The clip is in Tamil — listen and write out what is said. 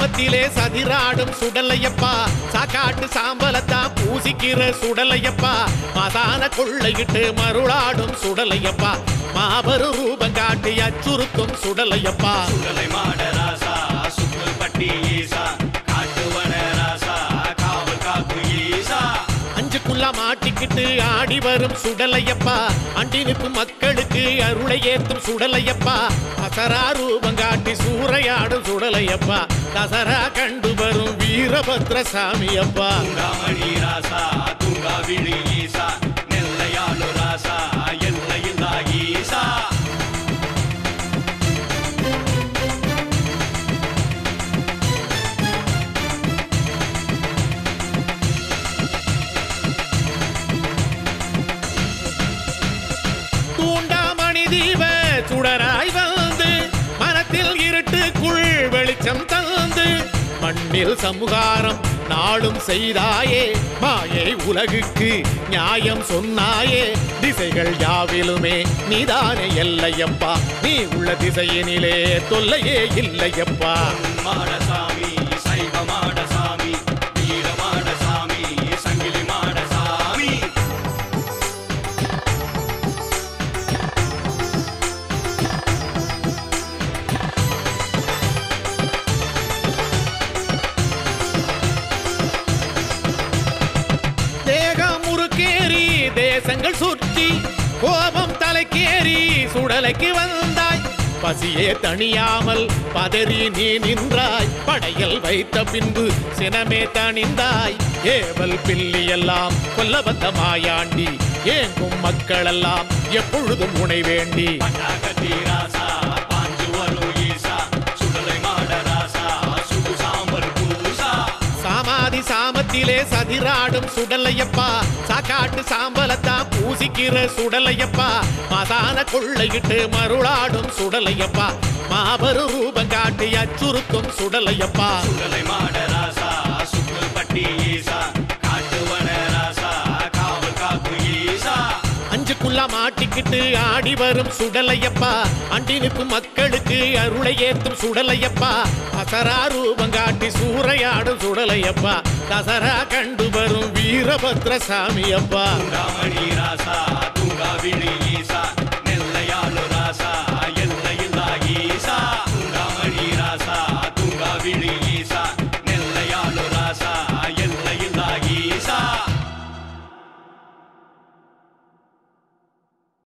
சாமத்திலே சதிராடும் சுடலையப்பா சாக்காட்டு சாம்பலத்தான் பூசிக்கிற சுடலையப்பா மசான கொள்ளையிட்டு மருளாடும் சுடலையப்பா மாபெரும் ரூபம் காட்டி அச்சுறுத்தும் சுடலையப்பா சுடலை மாட ராசா சுக்கு பட்டி ஈசா காட்டுவன ராசா காவல் காப்பு ஈசா அஞ்சுக்குள்ள மாட்டிக்கிட்டு ஆடி வரும் சுடலையப்பா அண்டி நிற்கும் மக்களுக்கு அருளை ஏத்தும் சுடலையப்பா அசரா ரூபம் காட்டி சூறையாடும் சுடலையப்பா தசரா கண்டு வரும் வீரபத்ர சாமியப்பா துங்காமணி ராசா துங்கா விழி ஈசா நெல்லையாளு ராசா எல்லையில்லா ஈசா தூண்டாமணி தீப சுடராய் வந்து மனத்தில் இருட்டுக்குள் வெளிச்சம் தந்து மண்ணில் சமுகாரம் நாளும் செய்தாயே மாயை உலகுக்கு நியாயம் சொன்னாயே திசைகள் யாவிலுமே நீதானே எல்லையப்பா நீ உள்ள திசையினிலே தொல்லையே இல்லையப்பா மாடசாமி சைவ மாடசாமி வீர மாடசாமி சங்கிலி மாடசாமி தேகம் முறுக்கேறி தேசங்கள் சுற்றி கோபம் தலைக்கேறி சுடலைக்கு வந்தாய் பசியே தணியாமல் பதறி நீ நின்றாய் படையல் வைத்த பின்பு சினமே தணிந்தாய் ஏவல் பில்லி எல்லாம் கொல்ல வந்த மாயாண்டி ஏங்கும் மக்களெல்லாம் எப்பொழுதும் உனை வேண்டி பட்டாகத்தி ராசா பாஞ்சு வரும் ஈசா சுடலை மாட ராசா சுடு சாம்பல் பூசா சாமாதி சாமத்திலே சதிராடும் சுடலையப்பா சாக்காட்டு சாம்பலத்தான் பூசிக்கிற சுடலையப்பா மசான கொள்ளையிட்டு மருளாடும் சுடலையப்பா மாபெரும் ரூபம் காட்டி அச்சுறுத்தும் சுடலையப்பா சுடலை மாட ராசா சுக்கு பட்டி ஈசா காட்டுவன ராசா காவல் காப்பு ஈசா அஞ்சுக்குள்ள மாட்டிக்கிட்டு ஆடி வரும் சுடலையப்பா அண்டி நிற்கும் மக்களுக்கு அருளை ஏத்தும் சுடலையப்பா அசரா ரூபம் காட்டி சூறையாடும் சுடலையப்பா தசரா கண்டு வரும் வீரபத்ர சாமியப்பா துங்காமணி ராசா துங்கா விழி ஈசா நெல்லையாளு ராசா எல்லையில்லா ஈசா துங்காமணி ராசா துங்கா விழி